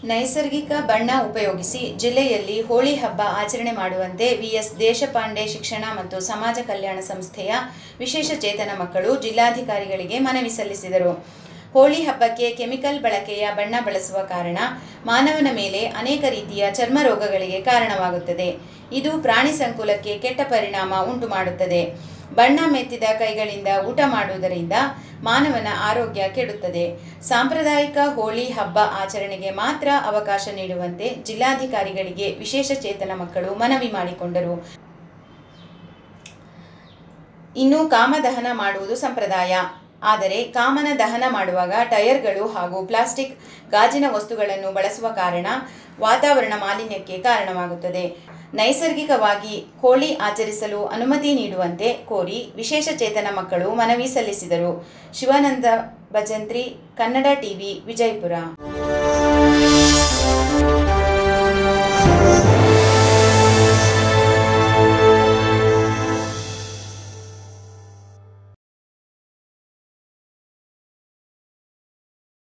ನೈಸರ್ಗಿಕ ಬಣ್ಣ ಉಪಯೋಗಿಸಿ ಜಿಲ್ಲೆಯಲ್ಲಿ ಹೋಳಿ ಹಬ್ಬ ಆಚರಣೆ ಮಾಡುವಂತೆ ವಿಎಸ್ ದೇಶಪಾಂಡೆ ಶಿಕ್ಷಣ ಮತ್ತು ಸಮಾಜ ಕಲ್ಯಾಣ ಸಂಸ್ಥೆಯ ವಿಶೇಷ ಚೇತನ ಮಕ್ಕಳು ಜಿಲ್ಲಾಧಿಕಾರಿಗಳಿಗೆ ಮನವಿ ಸಲ್ಲಿಸಿದರು ಹೋಳಿ ಹಬ್ಬಕ್ಕೆ ಕೆಮಿಕಲ್ ಬಳಕೆಯ ಬಣ್ಣ ಬಳಸುವ ಕಾರಣ ಮಾನವನ ಮೇಲೆ ಅನೇಕ ರೀತಿಯ ಚರ್ಮ ರೋಗಗಳಿಗೆ ಕಾರಣವಾಗುತ್ತದೆ ಇದು ಪ್ರಾಣಿ ಸಂಕುಲಕ್ಕೆ ಕೆಟ್ಟ ಪರಿಣಾಮ ಉಂಟು ಮಾಡುತ್ತದೆ ಬಣ್ಣ ಮೆತ್ತಿದ ಕೈಗಳಿಂದ ಊಟ ಮಾಡುವುದರಿಂದ ಮಾನವನ ಆರೋಗ್ಯ ಕೆಡುತ್ತದೆ ಸಾಂಪ್ರದಾಯಿಕ ಹೋಳಿ ಹಬ್ಬ ಆಚರಣೆಗೆ ಮಾತ್ರ ಅವಕಾಶ ನೀಡುವಂತೆ ಜಿಲ್ಲಾಧಿಕಾರಿಗಳಿಗೆ ವಿಶೇಷ ಚೇತನ ಮಕ್ಕಳು ಮನವಿ ಮಾಡಿಕೊಂಡರು ಇನ್ನು ಕಾಮದಹನ ಮಾಡುವುದು ಸಂಪ್ರದಾಯ ಆದರೆ ಕಾಮನ ದಹನ ಮಾಡುವಾಗ ಟೈರ್ಗಳು ಹಾಗೂ ಪ್ಲಾಸ್ಟಿಕ್ ಗಾಜಿನ ವಸ್ತುಗಳನ್ನು ಬಳಸುವ ಕಾರಣ ವಾತಾವರಣ ಮಾಲಿನ್ಯಕ್ಕೆ ಕಾರಣವಾಗುತ್ತದೆ ನೈಸರ್ಗಿಕವಾಗಿ ಹೋಳಿ ಆಚರಿಸಲು ಅನುಮತಿ ನೀಡುವಂತೆ ಕೋರಿ ವಿಶೇಷ ಚೇತನ ಮಕ್ಕಳು ಮನವಿ ಸಲ್ಲಿಸಿದರು ಶಿವಾನಂದ ಭಜಂತ್ರಿ ಕನ್ನಡ ಟಿವಿ ವಿಜಯಪುರ